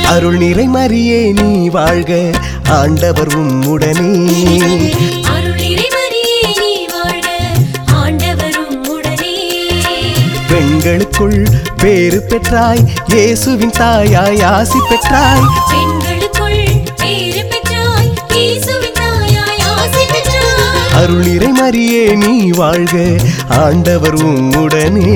அருள் நிறை மரியே நீ வாழ்க ஆண்டவர் உம்முடனே அருள் இறைமரியே நீ வாழ்க ஆண்டவரும் உடனே பெண்களுக்குள் பேறு பெற்றாய் இயேசுவின் தாயாய் ஆசி பெற்றாய் பெண்களுக்குள் பேறு பெற்றாய் இயேசுவின் தாயாய் ஆசி பெற்றாய் அருள் நிறை மரியே நீ வாழ்க ஆண்டவர் உம்முடனே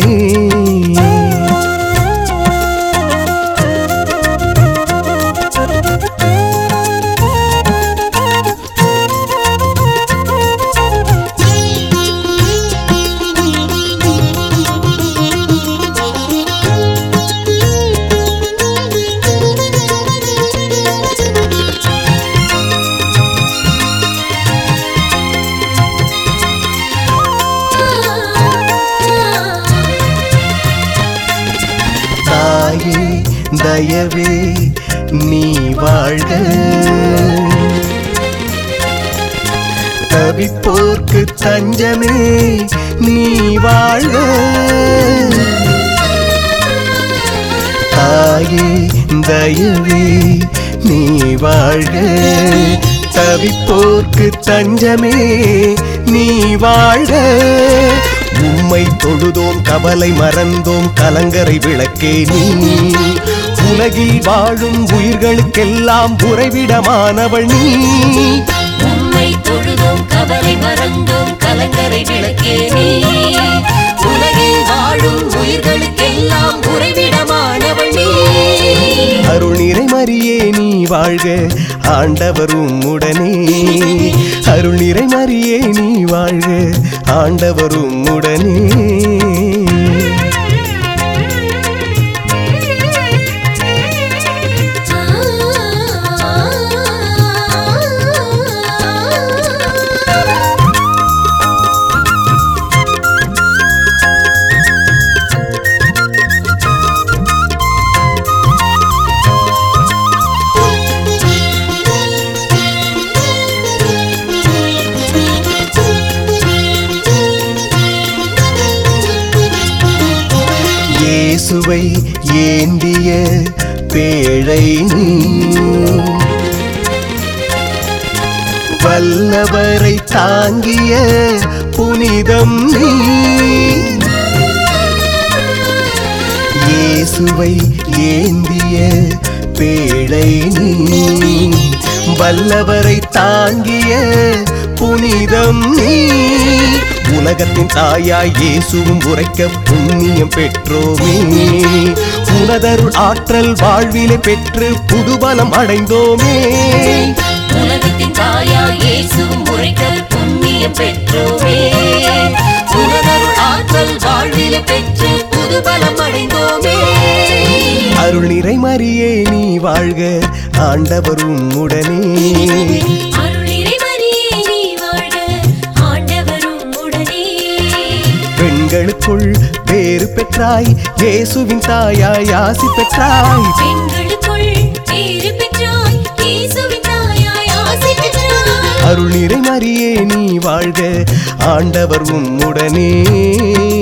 தாயே தயவே நீ வாழ்க தவிப்போர்க்கு தஞ்சமே நீ வாழ்க தாயே தயவே நீ வாழ்க தவிப்போர்க்கு தஞ்சமே நீ வாழ்க உம்மை தொழுதோம் கவலை மறந்தோம் கலங்கரை விளக்கே நீ உலகில் வாழும் உயிர்களுக்கெல்லாம் உறைவிடமானவள் நீ உம்மை தொழுதோம் கவலை மறந்தோம் கலங்கரை விளக்கே நீ உலகில் வாழும் உயிர்களுக்கெல்லாம் உறைவிடமானவள் நீ அருள் நிறை மரியே நீ வாழ்க ஆண்டவர் உம்முடனே அருள் நிறை மரியே நீ வாழ்க ஆண்டவர் உம்முடனே இயேசுவை ஏந்திய பேழை நீ வல்லவரை தாங்கிய புனிதம் நீ இயேசுவை ஏந்திய பேழை நீ வல்லவரை தாங்கிய புனிதம் நீ உலகத்தின் தாயாய் இயேசுவும் உரைக்க புண்ணியம் பெற்றோமே உனதருள் ஆற்றல் வாழ்விலே பெற்று புதுபலம் அடைந்தோமே உலகத்தின் தாயா இயேசுவும் உரைக்க புண்ணியம் பெற்றோமே உலகருள் ஆற்றல் வாழ்வில பெற்று புதுபலம் அடைந்தோமே அருள் நிறை மரியே நீ வாழ்க ஆண்டவர் உம்முடனே அருள் இறைமரியே நீ வாழ்க ஆண்டவரும் உடனே பெண்களுக்குள் பேறு பெற்றாய் இயேசுவின் தாயாய் ஆசி பெற்றாய் பெண்களுக்குள் பேறு பெற்றாய் இயேசுவின் தாயாய் ஆசி பெற்றாய் அருள் நிறை மரியே நீ வாழ்க ஆண்டவர் உம்முடனே